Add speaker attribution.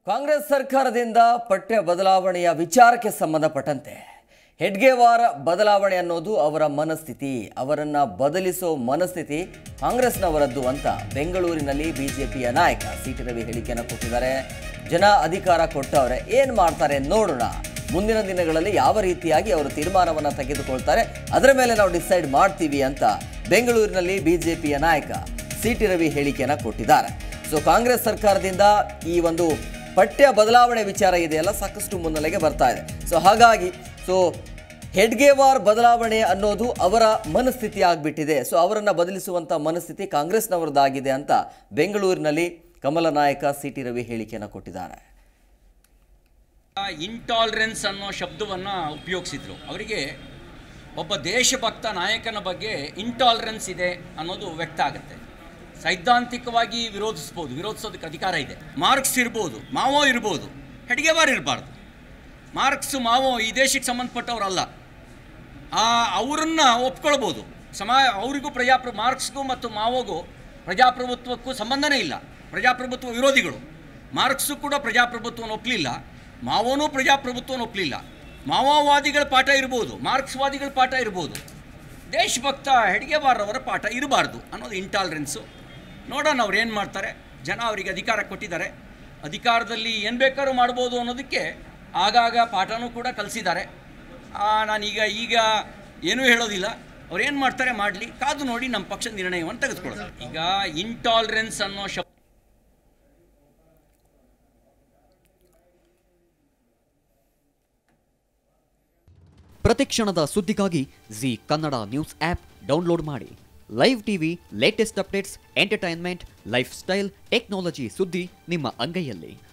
Speaker 1: ಕಾಂಗ್ರೆಸ್ ಸರ್ಕಾರದಿಂದ ಪಠ್ಯ ಬದಲಾವಣೆಯ ವಿಚಾರಕ್ಕೆ ಸಂಬಂಧಪಟ್ಟಂತೆ ಹೆಡ್ಗೇವಾರ ಬದಲಾವಣೆ ಅನ್ನೋದು ಅವರ ಮನಸ್ಥಿತಿ ಅವರನ್ನ ಬದಲಿಸೋ ಮನಸ್ಥಿತಿ ಕಾಂಗ್ರೆಸ್ನವರದ್ದು ಅಂತ ಬೆಂಗಳೂರಿನಲ್ಲಿ ಬಿಜೆಪಿಯ ನಾಯಕ ಸಿ ಟಿ ರವಿ ಹೇಳಿಕೆಯನ್ನು ಕೊಟ್ಟಿದ್ದಾರೆ ಜನ ಅಧಿಕಾರ ಕೊಟ್ಟವ್ರೆ ಏನು ಮಾಡ್ತಾರೆ ನೋಡೋಣ ಮುಂದಿನ ದಿನಗಳಲ್ಲಿ ಯಾವ ರೀತಿಯಾಗಿ ಅವರು ತೀರ್ಮಾನವನ್ನು ತೆಗೆದುಕೊಳ್ತಾರೆ ಅದರ ಮೇಲೆ ನಾವು ಡಿಸೈಡ್ ಮಾಡ್ತೀವಿ ಅಂತ ಬೆಂಗಳೂರಿನಲ್ಲಿ ಬಿಜೆಪಿಯ ನಾಯಕ ಸಿ ಟಿ ರವಿ ಹೇಳಿಕೆಯನ್ನು ಕೊಟ್ಟಿದ್ದಾರೆ ಸೊ ಕಾಂಗ್ರೆಸ್ ಸರ್ಕಾರದಿಂದ ಈ ಒಂದು ಪಠ್ಯ ಬದಲಾವಣೆ ವಿಚಾರ ಇದೆಯಲ್ಲ ಸಾಕಷ್ಟು ಮುನ್ನೆಲೆಗೆ ಬರ್ತಾ ಇದೆ ಸೊ ಹಾಗಾಗಿ ಸೊ ಹೆಡ್ಗೇವಾರ್ ಬದಲಾವಣೆ ಅನ್ನೋದು ಅವರ ಮನಸ್ಥಿತಿ ಆಗಿಬಿಟ್ಟಿದೆ ಸೊ ಅವರನ್ನು ಬದಲಿಸುವಂಥ ಮನಸ್ಥಿತಿ ಕಾಂಗ್ರೆಸ್ನವರದ್ದಾಗಿದೆ ಅಂತ ಬೆಂಗಳೂರಿನಲ್ಲಿ ಕಮಲ ನಾಯಕ ಸಿ ಟಿ ರವಿ ಹೇಳಿಕೆಯನ್ನು ಕೊಟ್ಟಿದ್ದಾರೆ
Speaker 2: ಇಂಟಾಲರೆನ್ಸ್ ಅನ್ನೋ ಶಬ್ದವನ್ನು ಉಪಯೋಗಿಸಿದ್ರು ಅವರಿಗೆ ಒಬ್ಬ ದೇಶಭಕ್ತ ನಾಯಕನ ಬಗ್ಗೆ ಇಂಟಾಲರೆನ್ಸ್ ಇದೆ ಅನ್ನೋದು ವ್ಯಕ್ತ ಆಗುತ್ತೆ ಸೈದ್ಧಾಂತಿಕವಾಗಿ ವಿರೋಧಿಸ್ಬೋದು ವಿರೋಧಿಸೋದಕ್ಕೆ ಅಧಿಕಾರ ಇದೆ ಮಾರ್ಕ್ಸ್ ಇರ್ಬೋದು ಮಾವೋ ಇರ್ಬೋದು ಹೆಡ್ಗೆವಾರ್ ಇರಬಾರ್ದು ಮಾರ್ಕ್ಸ್ ಮಾವೋ ಈ ದೇಶಕ್ಕೆ ಸಂಬಂಧಪಟ್ಟವರಲ್ಲ ಆ ಅವರನ್ನ ಒಪ್ಕೊಳ್ಬೋದು ಸಮಾ ಅವರಿಗೂ ಪ್ರಜಾಪ್ರ ಮಾರ್ಕ್ಸ್ಗೂ ಮತ್ತು ಮಾವೋಗೂ ಪ್ರಜಾಪ್ರಭುತ್ವಕ್ಕೂ ಸಂಬಂಧನೇ ಇಲ್ಲ ಪ್ರಜಾಪ್ರಭುತ್ವ ವಿರೋಧಿಗಳು ಮಾರ್ಕ್ಸು ಕೂಡ ಪ್ರಜಾಪ್ರಭುತ್ವವನ್ನು ಒಪ್ಪಲಿಲ್ಲ ಮಾವೋನೂ ಪ್ರಜಾಪ್ರಭುತ್ವವನ್ನು ಒಪ್ಪಲಿಲ್ಲ ಮಾವೋವಾದಿಗಳ ಪಾಠ ಇರ್ಬೋದು ಮಾರ್ಕ್ಸ್ವಾದಿಗಳ ಪಾಠ ಇರ್ಬೋದು ದೇಶಭಕ್ತ ಹೆಡ್ಗೆವಾರವರ ಪಾಠ ಇರಬಾರ್ದು ಅನ್ನೋದು ಇಂಟಾಲರೆನ್ಸು ನೋಡೋಣ ಅವ್ರು ಏನು ಮಾಡ್ತಾರೆ ಜನ ಅವರಿಗೆ ಅಧಿಕಾರ ಕೊಟ್ಟಿದ್ದಾರೆ ಅಧಿಕಾರದಲ್ಲಿ ಏನು ಬೇಕಾದ್ರೂ ಮಾಡ್ಬೋದು ಅನ್ನೋದಕ್ಕೆ ಆಗಾಗ ಪಾಠನೂ ಕೂಡ ಕಲಿಸಿದ್ದಾರೆ ನಾನೀಗ ಈಗ ಏನೂ ಹೇಳೋದಿಲ್ಲ ಅವ್ರು ಏನು ಮಾಡ್ತಾರೆ ಮಾಡಲಿ ಕಾದು ನೋಡಿ ನಮ್ಮ ಪಕ್ಷದ ನಿರ್ಣಯವನ್ನು ತೆಗೆದುಕೊಳ್ಳೋದು ಈಗ ಇಂಟಾಲರೆನ್ಸ್ ಅನ್ನೋ ಶಬ್ದ
Speaker 3: ಪ್ರತಿಕ್ಷಣದ ಸುದ್ದಿಗಾಗಿ Zee Kannada news app download ಮಾಡಿ live TV latest updates entertainment lifestyle technology ಸುದ್ದಿ ನಿಮ್ಮ ಅಂಗೈಯಲ್ಲಿ